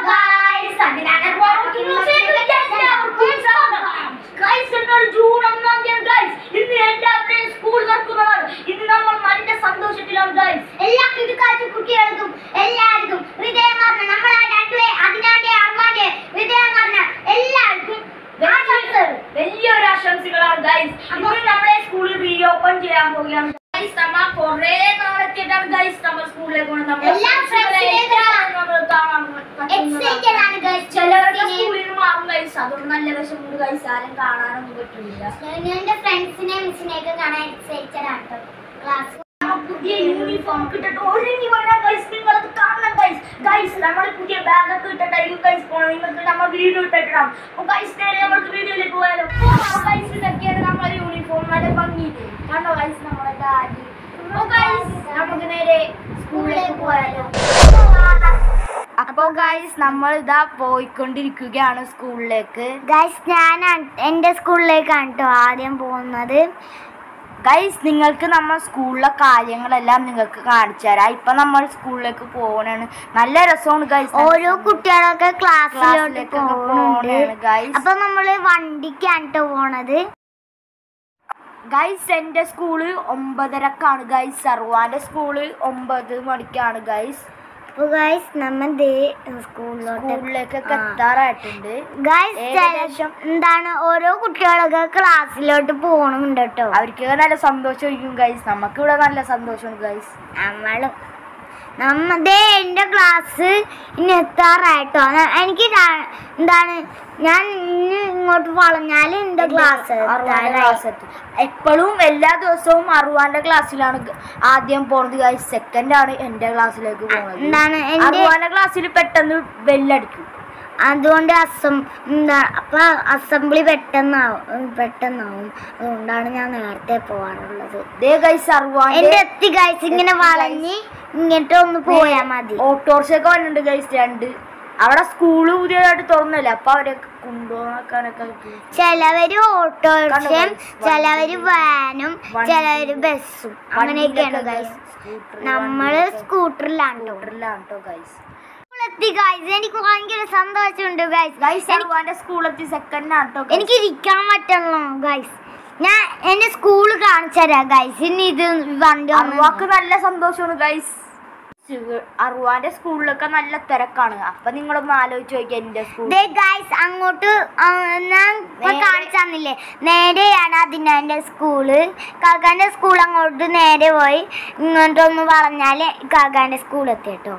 guys. അതിനാണ് working ലേക്ക് എല്ലാവർക്കും സ്വാഗതം. Guys, എന്നാൽ ജൂൺ ഒന്നാം തീയതി guys. ഇന്ന് എല്ലാവരുടെയും സ്കൂൾ തുറക്കുന്നതാണ് ഇന്ന് നമ്മൾ നല്ല സന്തോഷത്തിലാണ് guys. എല്ലാ കിടുക്കാച്ച കുട്ടികൾക്കും എല്ലാവർക്കും ഹൃദയം പറഞ്ഞ നമ്മളെ രണ്ടുപേ അതിനാന്റെ അമ്മാന്റെ ഹൃദയം പറഞ്ഞ എല്ലാവർക്കും ആശംസകൾ. വലിയൊരു ആശംസകളാണ് ഗൈസ് ഇന്ന് നമ്മളെ സ്കൂളിൽ റീ ഓപ്പൺ ചെയ്യാൻ പോവുകയാണ് ഗൈസ് നമ്മൾ കുറേ നാളെത്തിയിട്ടാണ് ഗൈസ് നമ്മൾ സ്കൂളിലേക്ക് പോകുന്നത് നമ്മൾ എല്ലാ ഫ്രണ്ട്സിനെയും നമ്മൾ കാണാൻ പറ്റുന്നതാണ്. Excited ആണ് guys. ചിലവരുടെ സ്കൂളിൽ നിന്ന് മാറും ഗൈസ് അതുകൊണ്ട് നല്ല വിഷമുണ്ട് ഗൈസ് ആരും കാണാനൊന്നും പറ്റില്ല ഞാൻ എന്റെ ഫ്രണ്ട്സിനെ മിസ്സിനെ ഒക്കെ കാണാൻ എക്സൈറ്റഡ് ആണ് കേട്ടോ ക്ലാസ് നമ്മൾ പുതിയ യൂണിഫോം കിട്ടിട്ട് ഒരുങ്ങി വരാൻ ഗൈസ് നിങ്ങളത് കാണണം ഗൈസ് ഗൈസ് നമ്മൾ പുതിയ ബാഗ് ഒക്കെ ഇട്ടിട്ടായിരിക്കും ഗൈസ് പോകണം നിങ്ങൾക്ക് നമ്മൾ വീഡിയോ ഇട്ടിട്ടാണ് അപ്പോൾ ഗൈസ് നേരെ നമുക്ക് വീഡിയോയിലേക്ക് പോയാലോ ഗൈസ് ഇതൊക്കെയാണ് നമ്മുടെ യൂണിഫോം നല്ല ഭംഗി കണ്ടോ ഗൈസ് നമ്മളെ ഡാഡി അപ്പോൾ ഗൈസ് നമുക്ക് നേരെ സ്കൂളിലേക്ക് പോയാലോ അപ്പോൾ ഗൈസ് നമ്മൾ ഇതാ പോയിക്കൊണ്ടിരിക്കുകയാണ് സ്കൂളിലേക്ക് ഗൈസ് ഞാൻ എന്റെ സ്കൂളിലേക്കാണ് കേട്ടോ ആദ്യം പോകുന്നത് ഗൈസ് നിങ്ങൾക്ക് നമ്മൾ സ്കൂളിലെ കാര്യങ്ങളെല്ലാം നിങ്ങൾക്ക് കാണിച്ചു തരാം ഇപ്പൊ നമ്മൾ സ്കൂളിലേക്ക് പോകണാണ് നല്ല രസമാണ് ഗൈസ് ഓരോ കുട്ടികളൊക്കെ ക്ലാസ്സിലോട്ട് ക്ലാസ്സിലേക്കൊക്കെ പോകുന്നുണ്ട് പോകണാണ് ഗൈസ് അപ്പൊ നമ്മള് വണ്ടിക്കാണ് കേട്ടോ പോണത് ഗൈസ് എന്റെ സ്കൂള് ഒമ്പതരക്കാണ് ഗൈസ് സർവാന്റെ സ്കൂള് ഒമ്പത് മണിക്കാണ് ഗൈസ് അപ്പൊ ഗൈസ് നമ്മ ദേ സ്കൂളിലോട്ട് സ്കൂളിലേക്കൊക്കെ ആ. എത്താറായിട്ടുണ്ട് ഗൈസ് ഏകദേശം- എന്താണ് ഓരോ കുട്ടികളൊക്കെ ക്ലാസ്സിലോട്ട് പോകണുണ്ട് കേട്ടോ അവർക്കൊക്കെ നല്ല സന്തോഷമായിരിക്കും ഗൈസ് നമുക്ക് ഇവിടെ നല്ല സന്തോഷമാണ് ഗൈസ് നമ്മളും നമ്മ ദേ എന്റെ ക്ലാസ് ഇനി എത്താറായിട്ടോ ന- എനിക്ക് ര- എന്താണ് ഞാൻ ഇനി ഇങ്ങോട്ട് വളഞ്ഞാൽ എന്റെ ക്ലാസ് അറുവാന്റെ ക്ലാസ് എത്തും എപ്പോഴും എല്ലാ ദിവസവും അറുവാന്റെ ക്ലാസ്സിലാണ് ഗ- ആദ്യം പോണത് ഗൈസ് സെക്കൻഡ് ആണ് എന്റെ ക്ലാസ്സിലേക്ക് പോകുന്നത് എന്താണ് എന്റെ അറുവാന്റെ ക്ലാസ്സിൽ പെട്ടെന്ന് ബെല്ലടിക്കും അതുകൊണ്ട് അസം എന്താ അപ്പൊ അസംബ്ലി പെട്ടെന്നാവും പെട്ടെന്നാവും അതുകൊണ്ടാണ് ഞാൻ നേരത്തെ പോവാറുള്ളത് ദേ ഗൈസ് എന്റെ അറുവാന്റെ എത്തി ഗൈസ് ഇങ്ങനെ എത്തി guys. വളഞ്ഞ് ഇങ്ങോട്ട് ഒന്ന് പോയാ മതി ഓട്ടോറിക്ഷ ഒക്കെ വന്നിട്ടുണ്ട് ഗൈസ് രണ്ട് അവിടെ സ്കൂള് പുതിയതായിട്ട് തുറന്നല്ലേ അപ്പൊ അവരൊക്കെ കൊണ്ടുപോകാനൊക്കെ ചിലവര് ഓട്ടോറിക്ഷയും കണ്ടോ guys? ചിലവര് വാനും വണ്ടി- ചിലവര് ബസ്സും അങ്ങനെയൊക്കെയാണ് ഗൈസ് നമ്മള് സ്കൂട്ടറിലാണ് ട്ടോ. സ്കൂട്ടറിലാണ് കേട്ടോ ഗൈസ് എത്തി ഗൈസ് എനിക്ക് ഭയങ്കര സന്തോഷമുണ്ട് ഗൈസ് ഗൈസ് അറുവാന്റെ സ്കൂളെത്തി സെക്കൻഡ് ആണ് കേട്ടോ എനിക്ക് ഇരിക്കാൻ പറ്റുള്ളൂ ഗൈസ് ഞാൻ എന്റെ സ്കൂള് കാണിച്ചു തരാം ഗൈസ് ഇനി ഇത് വണ്ടി ഒന്ന് അറുവാക്ക് നല്ല സന്തോഷമാണ് ഗൈസ് അറുവാന്റെ സ്കൂളിലൊക്കെ നല്ല തിരക്കാണ് അപ്പൊ നിങ്ങളൊന്ന് ആലോചിച്ച് നോക്കിയാ എന്റെ സ്കൂൾ ദേ ഗൈസ് അങ്ങോട്ട് ആ, ഞാൻ ഇപ്പൊ നേരെ- കാണിച്ചു തന്നില്ലേ നേരെയാണ് അതിന് എൻ്റെ സ്കൂള് കാക്കാന്റെ സ്കൂൾ അങ്ങോട്ട് നേരെ പോയി ഇങ്ങോട്ടൊന്ന് പറഞ്ഞാല് കാക്കാന്റെ സ്കൂൾ എത്തി കേട്ടോ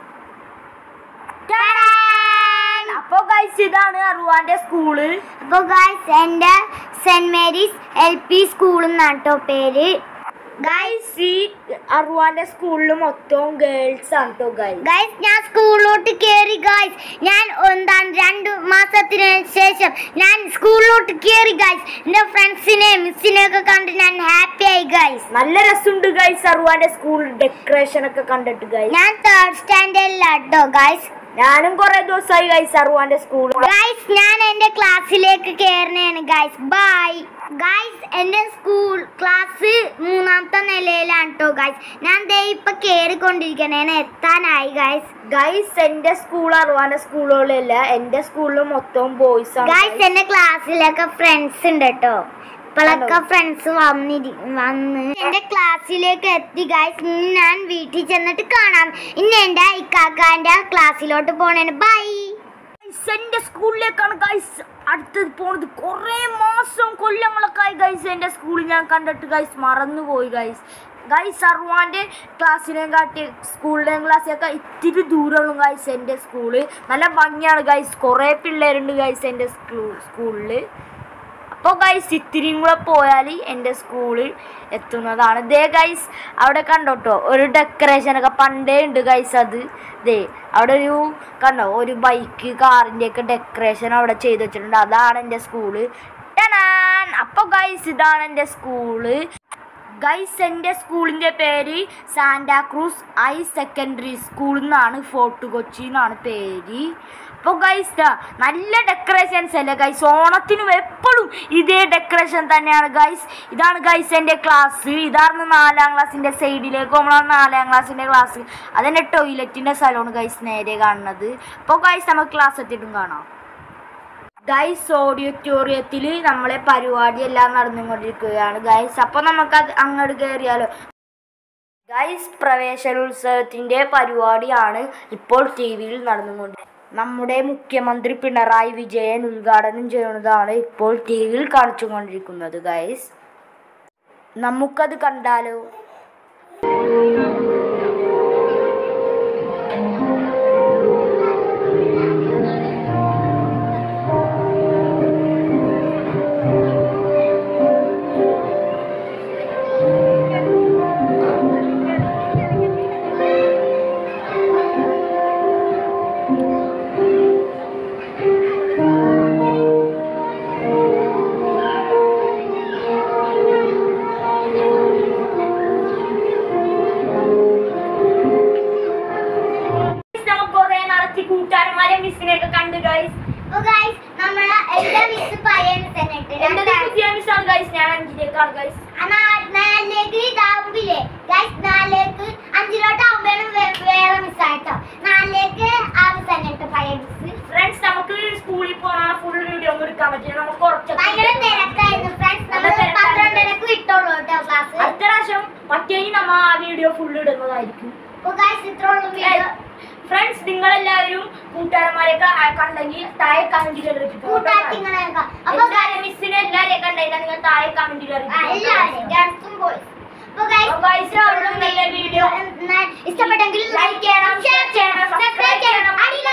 അപ്പൊ ഗൈസ് ഇതാണ് അറുവാന്റെ സ്കൂള് അപ്പൊ ഗൈസ് എൻ്റെ saint Mary's L P school എന്നാണ് കേട്ടോ പേര് ഗൈസ് ഈ അറുവാന്റെ സ്കൂളിൽ മൊത്തം ഗേൾസ് ആണ് കേട്ടോ ഗൈസ് ഗൈസ് ഞാൻ സ്കൂളിലോട്ട് കയറി ഗൈസ് ഞാൻ എന്താണ് രണ്ട് മാസത്തിന് ശേഷം ഞാൻ സ്കൂളിലോട്ട് കയറി ഗൈസ് എൻ്റെ ഫ്രണ്ട്സിനെ മിസ്സിനെ ഒക്കെ കണ്ട് ഞാൻ ഹാപ്പി ആയി ഗൈസ് നല്ല രസമുണ്ട് ഗൈസ് അറുവാന്റെ സ്കൂൾ ഡെക്കറേഷൻ ഒക്കെ കണ്ടിട്ട് ഗൈസ് ഞാൻ തേർഡ് സ്റ്റാൻഡേർഡിലാട്ടോ ഗൈസ് ഞാനും കുറെ ദിവസമായി ഗൈസ് അറുവാന്റെ സ്കൂൾ ഗൈസ് ഞാൻ എൻ്റെ ക്ലാസ്സിലേക്ക് കയറുന്നതാണ് ഗൈസ് ബൈ ഗൈസ് എൻ്റെ സ്കൂൾ ക്ലാസ് മൂന്നാമത്തെ നിലയിലാണ് കേട്ടോ ഗൈസ് ഞാൻ ദേ ഇപ്പൊ കയറിക്കൊണ്ടിരിക്കണേ എത്താനായി ഗൈസ് ഗൈസ് എന്റെ സ്കൂൾ അറുവാന്റെ സ്കൂളുകളല്ല എന്റെ സ്കൂളിൽ മൊത്തം ബോയ്സ് ആണ് ഗൈസ് എന്റെ ക്ലാസ്സിലൊക്കെ ഫ്രണ്ട്സ് ഉണ്ട് കേട്ടോ ഇപ്പോഴൊക്കെ ഫ്രണ്ട്സ് വന്നിരി വന്ന് എന്റെ ക്ലാസ്സിലേക്ക് എത്തി ഗൈസ് ഇനി ഞാൻ വീട്ടിൽ ചെന്നിട്ട് കാണാം ഇന്ന് എന്റെ ഇക്കാക്കാന്റെ ക്ലാസ്സിലോട്ട് പോണേന് ബൈ ഗൈസ് എന്റെ സ്കൂളിലേക്കാണ് ഗൈസ് അടുത്തത് പോണത് കുറെ മാസം കൊല്ലങ്ങളൊക്കെ ആയി ഗൈസ് എന്റെ സ്കൂളിൽ ഞാൻ കണ്ടിട്ട് ഗൈസ് മറന്നുപോയി ഗൈസ് ഗൈസ് അറുവാന്റെ ക്ലാസ്സിനെയും കാട്ടി സ്കൂളിലെയും ക്ലാസ്സിലൊക്കെ ഇത്തിരി ദൂരമുള്ളൂ ഗൈസ് എൻ്റെ സ്കൂള് നല്ല ഭംഗിയാണ് ഗൈസ് കുറേ പിള്ളേരുണ്ട് ഗൈസ് എൻ്റെ സ്കൂ സ്കൂളിൽ അപ്പോൾ ഗൈസ് ഇത്തിരിയും കൂടെ പോയാൽ എൻ്റെ സ്കൂളിൽ എത്തുന്നതാണ് ദേ ഗൈസ് അവിടെ കണ്ടോട്ടോ ഒരു ഡെക്കറേഷൻ ഒക്കെ പണ്ടേ ഉണ്ട് ഗൈസ് അത് ദേ അവിടെ ഒരു കണ്ടോ ഒരു ബൈക്ക് കാറിൻ്റെ ഒക്കെ ഡെക്കറേഷൻ അവിടെ ചെയ്ത് വെച്ചിട്ടുണ്ട് അതാണ് എൻ്റെ സ്കൂള് ടനാൻ അപ്പോൾ ഗൈസ് ഇതാണ് എൻ്റെ സ്കൂള് ഗൈസ് എൻ്റെ സ്കൂളിൻ്റെ പേര് സാന്റാക്രൂസ് ഹൈ സെക്കൻഡറി സ്കൂൾ എന്നാണ് ഫോർട്ട് കൊച്ചി എന്നാണ് പേര് അപ്പോൾ ഗൈസ് ദാ നല്ല ഡെക്കറേഷൻസ് അല്ലേ ഗൈസ് ഓണത്തിനും എപ്പോഴും ഇതേ ഡെക്കറേഷൻ തന്നെയാണ് ഗൈസ് ഇതാണ് ഗൈസ് എൻ്റെ ക്ലാസ് ഇതാണ് നാലാം ക്ലാസ്സിൻ്റെ സൈഡിലേക്ക് നമ്മളാണ് നാലാം ക്ലാസ്സിൻ്റെ ക്ലാസ് അതെൻ്റെ ടോയ്ലറ്റിൻ്റെ സ്ഥലമാണ് ഗൈസ് നേരെ കാണുന്നത് അപ്പോൾ ഗൈസ് നമുക്ക് ക്ലാസ് എത്തിയിട്ടും കാണാം ഗൈസ് ഓഡിറ്റോറിയത്തിൽ നമ്മളെ പരിപാടി എല്ലാം നടന്നുകൊണ്ടിരിക്കുകയാണ് ഗൈസ് അപ്പോൾ നമുക്ക് അത് അങ്ങോട്ട് കയറിയാലോ ഗൈസ് പ്രവേശനോത്സവത്തിൻ്റെ പരിപാടിയാണ് ഇപ്പോൾ ടി വിയിൽ നടന്നുകൊണ്ട് നമ്മുടെ മുഖ്യമന്ത്രി പിണറായി വിജയൻ ഉദ്ഘാടനം ചെയ്യുന്നതാണ് ഇപ്പോൾ ടി വിയിൽ കാണിച്ചുകൊണ്ടിരിക്കുന്നത് ഗൈസ് നമുക്കത് കണ്ടാലോ നമ്മൾ കുറെ നടത്തി കൂട്ടുകാരന്മാരെ മിസ്സിനെയൊക്കെ കണ്ടു ഗൈസ് അപ്പൊ ഗൈസ് നമ്മളെ എല്ലാ മിസ് പറയുന്നത് തന്നെ ഇട്ട്. എന്റെ പുതിയ മിസ്സാണ് ഗൈസ് ഞാൻ അഞ്ചിലേക്കാണ് ഗൈസ് ആ നാ- നാലിലേക്ക് ഇതാവുമ്പില്ലേ ഗൈസ് നാലിലേക്ക് അഞ്ചിലോട്ട് ആവുമ്പോഴും വേറെ മിസ്സായിട്ടോ നാലിലേക്ക് ആ മിസ് തന്നെ ഇട്ട് പഴയ മിസ് ഫ്രണ്ട്സ് നമുക്ക് സ്കൂളിൽ പോകാൻ ഫുൾ വീഡിയോ ഒന്നും എടുക്കാൻ പറ്റില്ല നമുക്ക് കുറച്ചൊക്കെ ഭയങ്കര തിരക്കായിരുന്നു ഫ്രണ്ട്സ് നമ്മൾ നല്ല തിരക്കായിരുന്നു. പന്ത്രണ്ടരക്ക് വിട്ടോളൂ കേട്ടോ ക്ലാസ് അടുത്ത പ്രാവശ്യം മറ്റേ നമ്മ ആ വീഡിയോ ഫുൾ ഇടുന്നതായിരിക്കും അപ്പൊ ഗൈസ് ഇത്ര ഉള്ളൂ വീഡിയോ ഫ്രണ്ട്സ് നിങ്ങളെല്ലാവരും കൂട്ടുകാരന്മാരെയൊക്കെ ആ- കണ്ടെങ്കിൽ താഴെ കമന്റിൽ കൂട്ടാട്ടിങ്ങളെ അപ്പൊ മിസ്സിനെ എല്ലാരെയും കണ്ടെങ്കിൽ നിങ്ങൾ താഴെ കമന്റിൽ ആ, എല്ലാവരും ഗേൾസും ബോയ്സും അപ്പൊ ഗൈസ് അപ്പൊ guys, ഇത്ര ഉള്ളൂ നല്ല വീഡിയോ video. ഇഷ്ടപ്പെട്ടെങ്കിൽ Like ചെയ്യണം, share ചെയ്യണം, subscribe ചെയ്യണം. അടിയിലെ